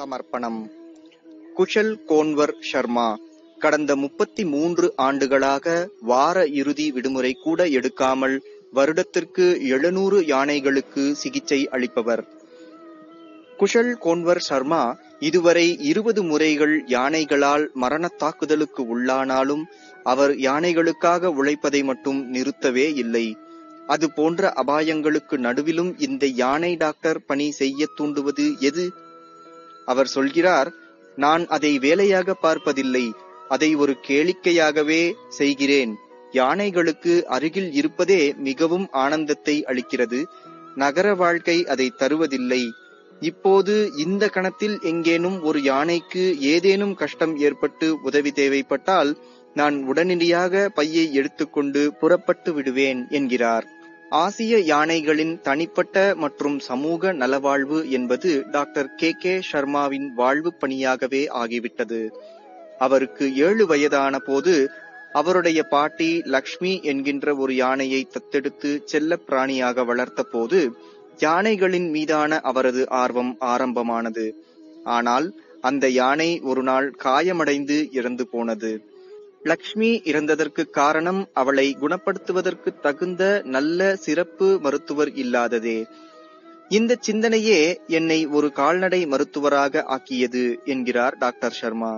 சமர்ப்பணம் குஷல் கோன்வர் ஷர்மா கடந்த முப்பத்தி மூன்று ஆண்டுகளாக வார இறுதி விடுமுறை கூட எடுக்காமல் வருடத்திற்கு எழுநூறு யானைகளுக்கு சிகிச்சை அளிப்பவர் குஷல் கோன்வர் சர்மா இதுவரை இருபது முறைகள் யானைகளால் மரணத் தாக்குதலுக்கு உள்ளானாலும் அவர் யானைகளுக்காக உழைப்பதை மட்டும் நிறுத்தவே இல்லை அது போன்ற அபாயங்களுக்கு நடுவிலும் இந்த யானை டாக்டர் பணி செய்ய தூண்டுவது எது அவர் சொல்கிறார் நான் அதை வேலையாக பார்ப்பதில்லை அதை ஒரு கேளிக்கையாகவே செய்கிறேன் யானைகளுக்கு அருகில் இருப்பதே மிகவும் ஆனந்தத்தை அளிக்கிறது நகர வாழ்க்கை அதை தருவதில்லை இப்போது இந்த கணத்தில் எங்கேனும் ஒரு யானைக்கு ஏதேனும் கஷ்டம் ஏற்பட்டு உதவி தேவைப்பட்டால் நான் உடனடியாக பையை எடுத்துக்கொண்டு புறப்பட்டு விடுவேன் என்கிறார் ஆசிய யானைகளின் தனிப்பட்ட மற்றும் சமூக நலவாழ்வு என்பது டாக்டர் கே கே சர்மாவின் வாழ்வு பணியாகவே ஆகிவிட்டது அவருக்கு ஏழு வயதான போது அவருடைய பாட்டி லக்ஷ்மி என்கின்ற ஒரு யானையை தத்தெடுத்து செல்ல பிராணியாக வளர்த்த போது யானைகளின் மீதான அவரது ஆர்வம் ஆரம்பமானது ஆனால் அந்த யானை ஒரு நாள் காயமடைந்து இறந்து போனது லக்ஷ்மி இறந்ததற்கு காரணம் அவளை குணப்படுத்துவதற்கு தகுந்த நல்ல சிறப்பு மருத்துவர் இல்லாததே இந்த சிந்தனையே என்னை ஒரு கால்நடை மருத்துவராக ஆக்கியது என்கிறார் டாக்டர் சர்மா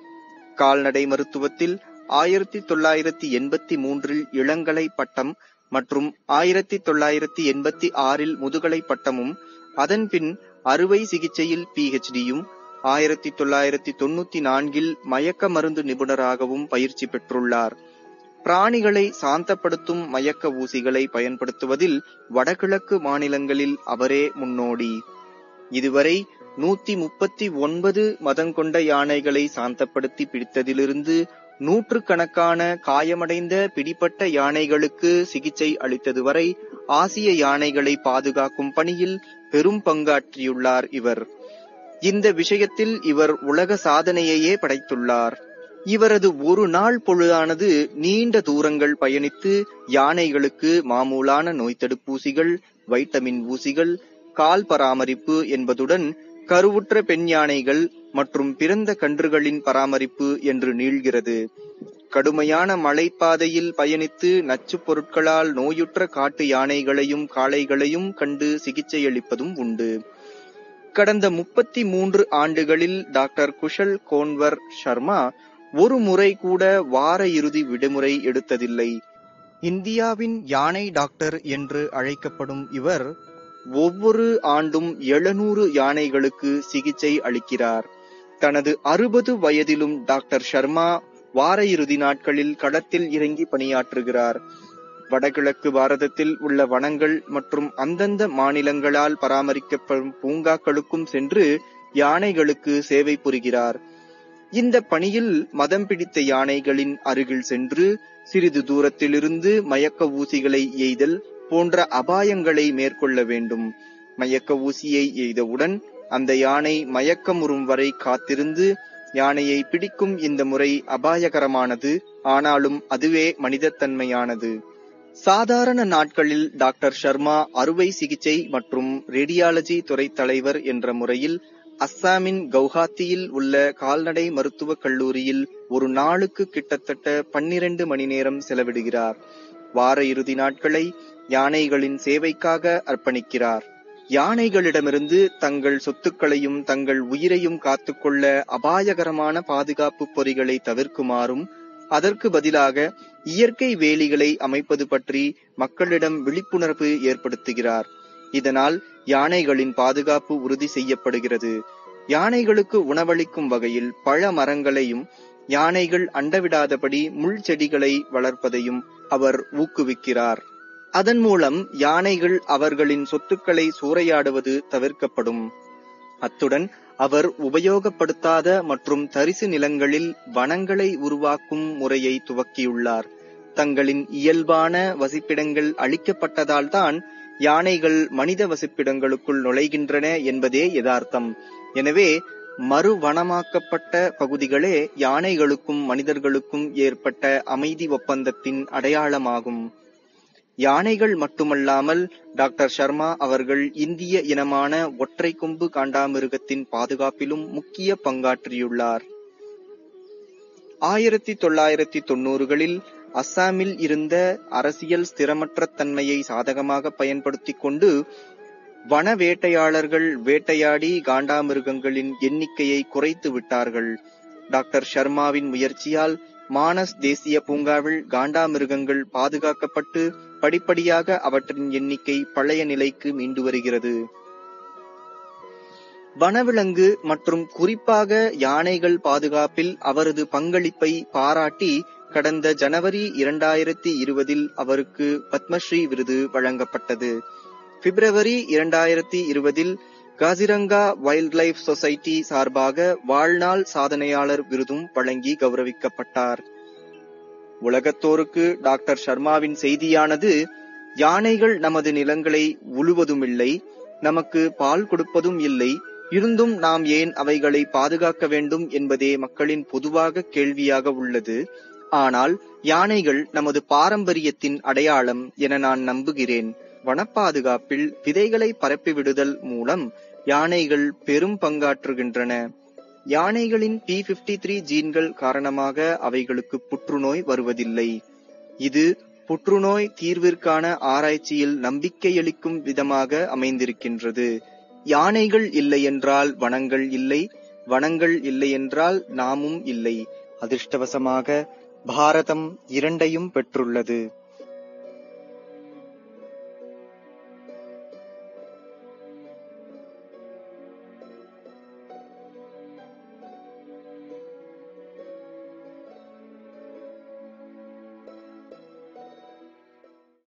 கால்நடை மருத்துவத்தில் ஆயிரத்தி தொள்ளாயிரத்தி எண்பத்தி மூன்றில் இளங்கலை பட்டம் மற்றும் ஆயிரத்தி தொள்ளாயிரத்தி எண்பத்தி ஆறில் முதுகலை பட்டமும் அதன்பின் அறுவை சிகிச்சையில் பிஹெச்டியும் ஆயிரத்தி தொள்ளாயிரத்தி தொண்ணூத்தி நான்கில் மயக்க மருந்து நிபுணராகவும் பயிற்சி பெற்றுள்ளார் பிராணிகளை சாந்தப்படுத்தும் மயக்க ஊசிகளை பயன்படுத்துவதில் வடகிழக்கு மாநிலங்களில் அவரே முன்னோடி இதுவரை நூத்தி முப்பத்தி ஒன்பது மதங்கொண்ட யானைகளை சாந்தப்படுத்தி பிடித்ததிலிருந்து நூற்று கணக்கான காயமடைந்த பிடிப்பட்ட யானைகளுக்கு சிகிச்சை அளித்தது வரை ஆசிய யானைகளை பாதுகாக்கும் பணியில் பெரும் பங்காற்றியுள்ளார் இவர் இந்த விஷயத்தில் இவர் உலக சாதனையையே படைத்துள்ளார் இவரது ஒரு நாள் பொழுதானது நீண்ட தூரங்கள் பயணித்து யானைகளுக்கு மாமூலான நோய் தடுப்பூசிகள் வைட்டமின் ஊசிகள் கால் பராமரிப்பு என்பதுடன் கருவுற்ற பெண் யானைகள் மற்றும் பிறந்த கன்றுகளின் பராமரிப்பு என்று நீள்கிறது கடுமையான மலைப்பாதையில் பயணித்து நச்சுப் பொருட்களால் நோயுற்ற காட்டு யானைகளையும் காளைகளையும் கண்டு சிகிச்சையளிப்பதும் உண்டு கடந்த முப்பத்தி மூன்று ஆண்டுகளில் டாக்டர் குஷல் கோன்வர் சர்மா ஒரு முறை கூட வார இறுதி விடுமுறை எடுத்ததில்லை இந்தியாவின் யானை டாக்டர் என்று அழைக்கப்படும் இவர் ஒவ்வொரு ஆண்டும் எழுநூறு யானைகளுக்கு சிகிச்சை அளிக்கிறார் தனது அறுபது வயதிலும் டாக்டர் சர்மா வார இறுதி நாட்களில் களத்தில் இறங்கி பணியாற்றுகிறார் வடகிழக்கு பாரதத்தில் உள்ள வனங்கள் மற்றும் அந்தந்த மாநிலங்களால் பராமரிக்கப்படும் பூங்காக்களுக்கும் சென்று யானைகளுக்கு சேவை புரிகிறார் இந்த பணியில் மதம் பிடித்த யானைகளின் அருகில் சென்று சிறிது தூரத்திலிருந்து மயக்க ஊசிகளை எய்தல் போன்ற அபாயங்களை மேற்கொள்ள வேண்டும் மயக்க ஊசியை எய்தவுடன் அந்த யானை மயக்கமுறும் வரை காத்திருந்து யானையை பிடிக்கும் இந்த முறை அபாயகரமானது ஆனாலும் அதுவே மனிதத்தன்மையானது சாதாரண நாட்களில் டாக்டர் சர்மா அறுவை சிகிச்சை மற்றும் ரேடியாலஜி துறை தலைவர் என்ற முறையில் அஸ்ஸாமின் கவுஹாத்தியில் உள்ள கால்நடை மருத்துவக் கல்லூரியில் ஒரு நாளுக்கு கிட்டத்தட்ட பன்னிரண்டு மணி நேரம் செலவிடுகிறார் வார இறுதி நாட்களை யானைகளின் சேவைக்காக அர்ப்பணிக்கிறார் யானைகளிடமிருந்து தங்கள் சொத்துக்களையும் தங்கள் உயிரையும் காத்துக்கொள்ள அபாயகரமான பாதுகாப்பு பொறிகளை தவிர்க்குமாறும் அதற்கு பதிலாக இயற்கை வேலிகளை அமைப்பது பற்றி மக்களிடம் விழிப்புணர்வு ஏற்படுத்துகிறார் இதனால் யானைகளின் பாதுகாப்பு உறுதி செய்யப்படுகிறது யானைகளுக்கு உணவளிக்கும் வகையில் பழ மரங்களையும் யானைகள் அண்டவிடாதபடி முள் செடிகளை வளர்ப்பதையும் அவர் ஊக்குவிக்கிறார் அதன் மூலம் யானைகள் அவர்களின் சொத்துக்களை சூறையாடுவது தவிர்க்கப்படும் அத்துடன் அவர் உபயோகப்படுத்தாத மற்றும் தரிசு நிலங்களில் வனங்களை உருவாக்கும் முறையை துவக்கியுள்ளார் தங்களின் இயல்பான வசிப்பிடங்கள் அழிக்கப்பட்டதால் தான் யானைகள் மனித வசிப்பிடங்களுக்குள் நுழைகின்றன என்பதே யதார்த்தம் எனவே மறுவனமாக்கப்பட்ட பகுதிகளே யானைகளுக்கும் மனிதர்களுக்கும் ஏற்பட்ட அமைதி ஒப்பந்தத்தின் அடையாளமாகும் யானைகள் மட்டுமல்லாமல் டாக்டர் சர்மா அவர்கள் இந்திய இனமான ஒற்றை கொம்பு காண்டாமிருகத்தின் பாதுகாப்பிலும் முக்கிய பங்காற்றியுள்ளார் ஆயிரத்தி தொள்ளாயிரத்தி தொண்ணூறுகளில் அஸ்ஸாமில் இருந்த அரசியல் ஸ்திரமற்ற தன்மையை சாதகமாக பயன்படுத்திக் கொண்டு வன வேட்டையாளர்கள் வேட்டையாடி காண்டாமிருகங்களின் எண்ணிக்கையை குறைத்து விட்டார்கள் டாக்டர் சர்மாவின் முயற்சியால் மானஸ் தேசிய பூங்காவில் காண்டாமிருகங்கள் பாதுகாக்கப்பட்டு படிப்படியாக அவற்றின் எண்ணிக்கை பழைய நிலைக்கு மீண்டு வருகிறது வனவிலங்கு மற்றும் குறிப்பாக யானைகள் பாதுகாப்பில் அவரது பங்களிப்பை பாராட்டி கடந்த ஜனவரி இரண்டாயிரத்தி இருபதில் அவருக்கு பத்மஸ்ரீ விருது வழங்கப்பட்டது பிப்ரவரி இரண்டாயிரத்தி இருபதில் காசிரங்கா வைல்ட் லைஃப் சொசைட்டி சார்பாக வாழ்நாள் சாதனையாளர் விருதும் வழங்கி கௌரவிக்கப்பட்டார் உலகத்தோருக்கு டாக்டர் சர்மாவின் செய்தியானது யானைகள் நமது நிலங்களை உழுவதுமில்லை நமக்கு பால் கொடுப்பதும் இல்லை இருந்தும் நாம் ஏன் அவைகளை பாதுகாக்க வேண்டும் என்பதே மக்களின் பொதுவாக கேள்வியாக உள்ளது ஆனால் யானைகள் நமது பாரம்பரியத்தின் அடையாளம் என நான் நம்புகிறேன் வனப்பாதுகாப்பில் விதைகளை பரப்பிவிடுதல் மூலம் யானைகள் பெரும் பங்காற்றுகின்றன யானைகளின் பி பிப்டி த்ரீ ஜீன்கள் காரணமாக அவைகளுக்கு புற்றுநோய் வருவதில்லை இது புற்றுநோய் தீர்விற்கான ஆராய்ச்சியில் நம்பிக்கையளிக்கும் விதமாக அமைந்திருக்கின்றது யானைகள் இல்லை என்றால் வனங்கள் இல்லை வனங்கள் இல்லை என்றால் நாமும் இல்லை அதிர்ஷ்டவசமாக பாரதம் இரண்டையும் பெற்றுள்ளது